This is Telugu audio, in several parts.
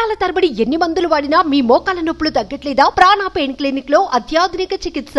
సంవత్సరాల తరబడి ఎన్ని మందులు వాడినా మీ మోకాల నొప్పులు తగ్గట్లేదా ప్రాణ పెయిన్ క్లినిక్ లో అత్యాధునిక చికిత్స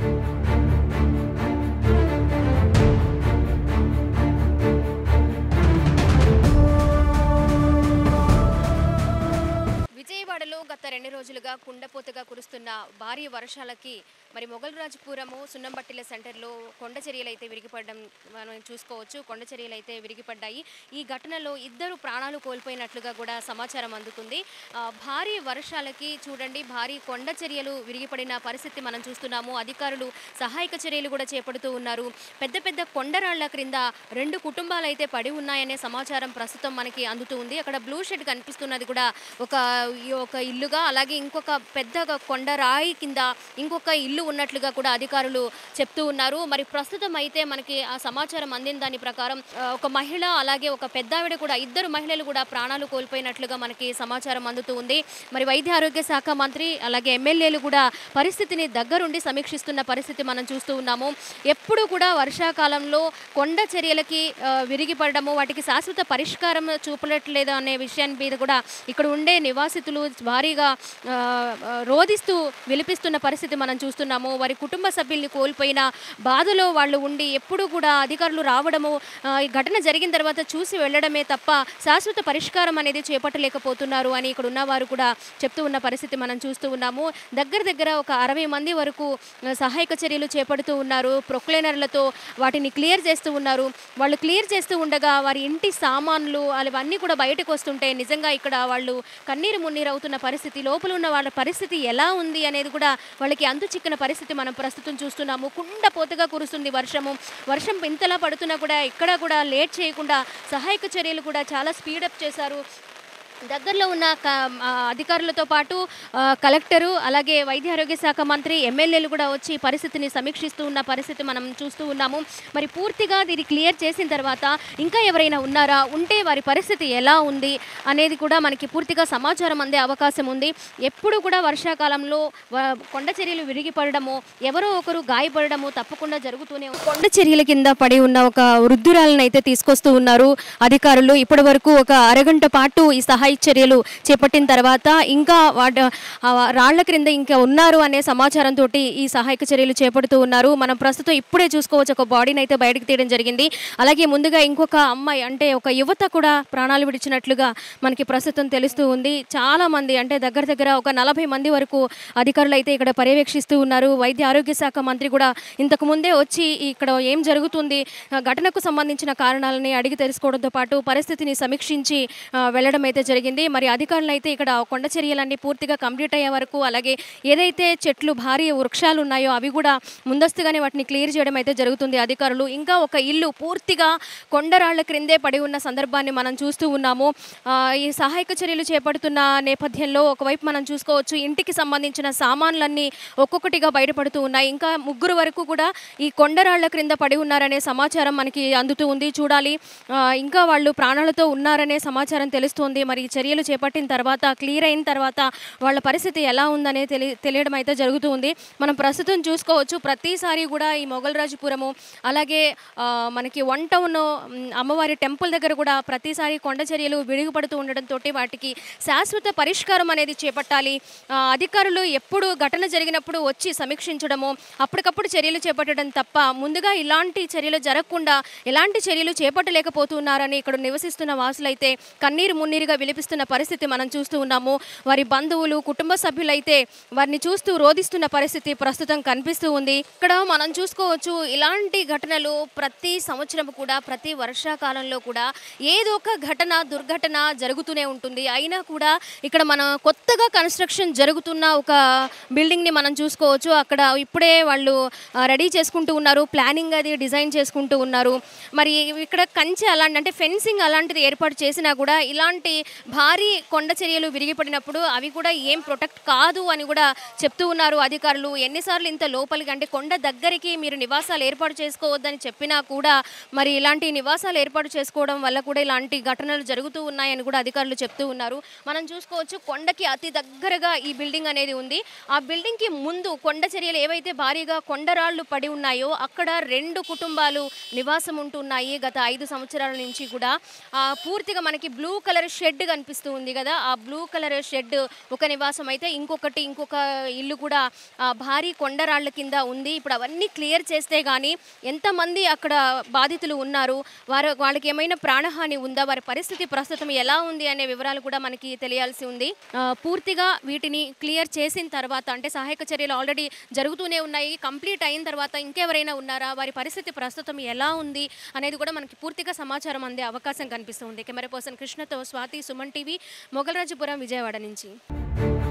విజయవాడలో గత రెండు రోజులుగా కుండపోతగా కురుస్తున్న భారీ వర్షాలకి మరి మొగల్రాజపురము సున్నంబట్టిల సెంటర్లో కొండ చర్యలు అయితే విరిగిపడడం మనం చూసుకోవచ్చు కొండ చర్యలు అయితే విరిగిపడ్డాయి ఈ ఘటనలో ఇద్దరు ప్రాణాలు కోల్పోయినట్లుగా కూడా సమాచారం అందుతుంది ఆ, భారీ వర్షాలకి చూడండి భారీ కొండ చర్యలు విరిగిపడిన పరిస్థితి మనం చూస్తున్నాము అధికారులు సహాయక చర్యలు కూడా చేపడుతూ ఉన్నారు పెద్ద పెద్ద కొండరాళ్ల క్రింద రెండు కుటుంబాలు అయితే పడి ఉన్నాయనే సమాచారం ప్రస్తుతం మనకి అందుతూ ఉంది అక్కడ బ్లూ షెడ్ కనిపిస్తున్నది కూడా ఒక ఈ ఒక ఇల్లుగా అలాగే ఇంకొక పెద్దగా కొండ రాయి కింద ఇంకొక ఇల్లు ఉన్నట్లుగా కూడా అధికారులు చెప్తూ ఉన్నారు మరి ప్రస్తుతం అయితే మనకి ఆ సమాచారం అందిన దాని ప్రకారం ఆ, ఒక మహిళ అలాగే ఒక పెద్దావిడ కూడా ఇద్దరు మహిళలు కూడా ప్రాణాలు కోల్పోయినట్లుగా మనకి సమాచారం అందుతూ ఉంది మరి వైద్య ఆరోగ్య శాఖ మంత్రి అలాగే ఎమ్మెల్యేలు కూడా పరిస్థితిని దగ్గరుండి సమీక్షిస్తున్న పరిస్థితి మనం చూస్తూ ఉన్నాము ఎప్పుడు కూడా వర్షాకాలంలో కొండ చర్యలకి ఆ, విరిగిపడము వాటికి శాశ్వత పరిష్కారం చూపట్లేదు అనే విషయాన్ని మీద కూడా ఇక్కడ ఉండే నివాసితులు భారీగా ఆ, ఆ, రోధిస్తూ విలిపిస్తున్న పరిస్థితి మనం చూస్తున్నాము వారి కుటుంబ సభ్యుల్ని కోల్పోయిన బాధలో వాళ్ళు ఉండి ఎప్పుడు కూడా అధికారులు రావడము ఆ, ఈ ఘటన జరిగిన తర్వాత చూసి వెళ్ళడమే తప్ప శాశ్వత పరిష్కారం అనేది చేపట్టలేకపోతున్నారు అని ఇక్కడ ఉన్నవారు కూడా చెప్తూ ఉన్న పరిస్థితి మనం చూస్తూ ఉన్నాము దగ్గర దగ్గర ఒక అరవై మంది వరకు ఆ, సహాయక చర్యలు చేపడుతూ ఉన్నారు ప్రొక్లైనర్లతో వాటిని క్లియర్ చేస్తూ ఉన్నారు వాళ్ళు క్లియర్ చేస్తూ ఉండగా వారి ఇంటి సామాన్లు అవన్నీ కూడా బయటకు వస్తుంటే నిజంగా ఇక్కడ వాళ్ళు కన్నీరు మున్నీరు అవుతున్న పరిస్థితి లోపల ఉన్న వాళ్ళ పరిస్థితి ఎలా ఉంది అనేది కూడా వాళ్ళకి అంతు చిక్కిన పరిస్థితి మనం ప్రస్తుతం చూస్తున్నాము కుండ పోతగా కురుస్తుంది వర్షము వర్షం ఇంతలా పడుతున్నా కూడా ఇక్కడ కూడా లేట్ చేయకుండా సహాయక చర్యలు కూడా చాలా స్పీడప్ చేశారు దగ్గరలో ఉన్న క- ఆ, అధికారులతో పాటు ఆ, కలెక్టరు అలాగే వైద్య ఆరోగ్య శాఖ మంత్రి ఎమ్మెల్యేలు కూడా వచ్చి పరిస్థితిని సమీక్షిస్తూ ఉన్న పరిస్థితి మనం చూస్తూ ఉన్నాము మరి పూర్తిగా దీన్ని క్లియర్ చేసిన తర్వాత ఇంకా ఎవరైనా ఉన్నారా ఉంటే వారి పరిస్థితి ఎలా ఉంది అనేది కూడా మనకి పూర్తిగా సమాచారం అందే అవకాశం ఉంది ఎప్పుడు కూడా వర్షాకాలంలో వ- కొండ చర్యలు విరిగిపడడము ఎవరో ఒకరు గాయపడడము తప్పకుండా జరుగుతూనే ఉంది. కొండ చర్యల కింద పడి ఉన్న ఒక వృద్ధురాలను అయితే తీసుకొస్తూ ఉన్నారు అధికారులు ఇప్పటి వరకు ఒక అరగంట పాటు ఈ సహాయ చర్యలు చేపట్టిన తర్వాత ఇంకా వాట ఆ రాళ్ల క్రింద ఇంకా ఉన్నారు అనే సమాచారంతో ఈ సహాయక చర్యలు చేపడుతూ ఉన్నారు మనం ప్రస్తుతం ఇప్పుడే చూసుకోవచ్చు ఒక బాడీని అయితే బయటకు తీయడం జరిగింది అలాగే ముందుగా ఇంకొక అమ్మాయి అంటే ఒక యువత కూడా ప్రాణాలు విడిచినట్లుగా మనకి ప్రస్తుతం తెలుస్తూ ఉంది చాలా మంది అంటే దగ్గర దగ్గర ఒక నలభై మంది వరకు అధికారులు అయితే ఇక్కడ పర్యవేక్షిస్తూ ఉన్నారు వైద్య ఆరోగ్య శాఖ మంత్రి కూడా ఇంతకు ముందే వచ్చి ఇక్కడ ఏం జరుగుతుంది ఆ ఘటనకు సంబంధించిన కారణాలని అడిగి తెలుసుకోవడంతో పాటు పరిస్థితిని సమీక్షించి ఆ, వెళ్ళడం అయితే జరిగింది మరి అధికారులు అయితే ఇక్కడ కొండ చర్యలన్నీ పూర్తిగా కంప్లీట్ అయ్యే వరకు అలాగే ఏదైతే చెట్లు భారీ వృక్షాలు ఉన్నాయో అవి కూడా ముందస్తుగానే వాటిని క్లియర్ చేయడం అయితే జరుగుతుంది అధికారులు ఇంకా ఒక ఇల్లు పూర్తిగా కొండరాళ్ల క్రిందే పడి ఉన్న సందర్భాన్ని మనం చూస్తూ ఉన్నాము ఆ, ఈ సహాయక చర్యలు చేపడుతున్న నేపథ్యంలో ఒకవైపు మనం చూసుకోవచ్చు ఇంటికి సంబంధించిన సామాన్లన్నీ ఒక్కొక్కటిగా బయటపడుతూ ఉన్నాయి ఇంకా ముగ్గురు వరకు కూడా ఈ కొండరాళ్ల క్రింద పడి ఉన్నారనే సమాచారం మనకి అందుతూ ఉంది చూడాలి ఆ, ఇంకా వాళ్ళు ప్రాణాలతో ఉన్నారనే సమాచారం తెలుస్తోంది మరి ఈ చర్యలు చేపట్టిన తర్వాత క్లియర్ అయిన తర్వాత వాళ్ళ పరిస్థితి ఎలా ఉందనే తెలి తెలియడం అయితే జరుగుతూ ఉంది మనం ప్రస్తుతం చూసుకోవచ్చు ప్రతిసారి కూడా ఈ మొగల్రాజుపురము అలాగే ఆ, మనకి వన్ టౌన్ మ్, అమ్మవారి టెంపుల్ దగ్గర కూడా ప్రతిసారి కొండ చర్యలు విడిగిపడుతూ ఉండడంతో వాటికి శాశ్వత పరిష్కారం అనేది చేపట్టాలి ఆ, అధికారులు ఎప్పుడు ఘటన జరిగినప్పుడు వచ్చి సమీక్షించడము అప్పటికప్పుడు చర్యలు చేపట్టడం తప్ప ముందుగా ఇలాంటి చర్యలు జరగకుండా ఎలాంటి చర్యలు చేపట్టలేకపోతున్నారని ఇక్కడ నివసిస్తున్న వాసులైతే కన్నీరు మున్నీరుగా విలిపిస్తున్న పరిస్థితి మనం చూస్తూ ఉన్నాము వారి బంధువులు కుటుంబ సభ్యులైతే వారిని చూస్తూ రోధిస్తున్న పరిస్థితి ప్రస్తుతం కనిపిస్తూ ఉంది ఇక్కడ మనం చూసుకోవచ్చు ఇలాంటి ఘటనలు ప్రతి సంవత్సరం కూడా ప్రతి వర్షాకాలంలో కూడా ఏదో ఒక ఘటన దుర్ఘటన జరుగుతూనే ఉంటుంది అయినా కూడా ఇక్కడ మనం కొత్తగా కన్స్ట్రక్షన్ జరుగుతున్న ఒక బిల్డింగ్ ని మనం చూసుకోవచ్చు అక్కడ ఇప్పుడే వాళ్ళు రెడీ చేసుకుంటూ ఉన్నారు ప్లానింగ్ అది డిజైన్ చేసుకుంటూ ఉన్నారు మరి ఇక్కడ కంచె అలాంటి అంటే ఫెన్సింగ్ అలాంటిది ఏర్పాటు చేసినా కూడా ఇలాంటి భారీ కొండ చర్యలు విరిగిపడినప్పుడు అవి కూడా ఏం ప్రొటెక్ట్ కాదు అని కూడా చెప్తూ ఉన్నారు అధికారులు ఎన్నిసార్లు ఇంత లోపలికి అంటే కొండ దగ్గరికి మీరు నివాసాలు ఏర్పాటు చేసుకోవద్దని చెప్పినా కూడా మరి ఇలాంటి నివాసాలు ఏర్పాటు చేసుకోవడం వల్ల కూడా ఇలాంటి ఘటనలు జరుగుతూ ఉన్నాయని కూడా అధికారులు చెప్తూ ఉన్నారు మనం చూసుకోవచ్చు కొండకి అతి దగ్గరగా ఈ బిల్డింగ్ అనేది ఉంది ఆ బిల్డింగ్ కి ముందు కొండ చర్యలు ఏవైతే భారీగా కొండరాళ్ళు పడి ఉన్నాయో అక్కడ రెండు కుటుంబాలు నివాసం ఉంటున్నాయి గత ఐదు సంవత్సరాల నుంచి కూడా ఆ, పూర్తిగా మనకి బ్లూ కలర్ షెడ్ కనిపిస్తూ ఉంది కదా ఆ బ్లూ కలర్ షెడ్ ఒక నివాసం అయితే ఇంకొకటి ఇంకొక ఇల్లు కూడా ఆ, భారీ కొండరాళ్ళ కింద ఉంది ఇప్పుడు అవన్నీ క్లియర్ చేస్తే కానీ ఎంతమంది అక్కడ బాధితులు ఉన్నారు వారు వాళ్ళకి ఏమైనా ప్రాణహాని ఉందా వారి పరిస్థితి ప్రస్తుతం ఎలా ఉంది అనే వివరాలు కూడా మనకి తెలియాల్సి ఉంది ఆ, పూర్తిగా వీటిని క్లియర్ చేసిన తర్వాత అంటే సహాయక చర్యలు ఆల్రెడీ జరుగుతూనే ఉన్నాయి కంప్లీట్ అయిన తర్వాత ఇంకెవరైనా ఉన్నారా వారి పరిస్థితి ప్రస్తుతం ఎలా ఉంది అనేది కూడా మనకి పూర్తిగా సమాచారం అందే అవకాశం కనిపిస్తుంది కెమెరా పర్సన్ కృష్ణతో స్వాతి సుమన్ టీవీ మొగలరాజుపురం విజయవాడ నుంచి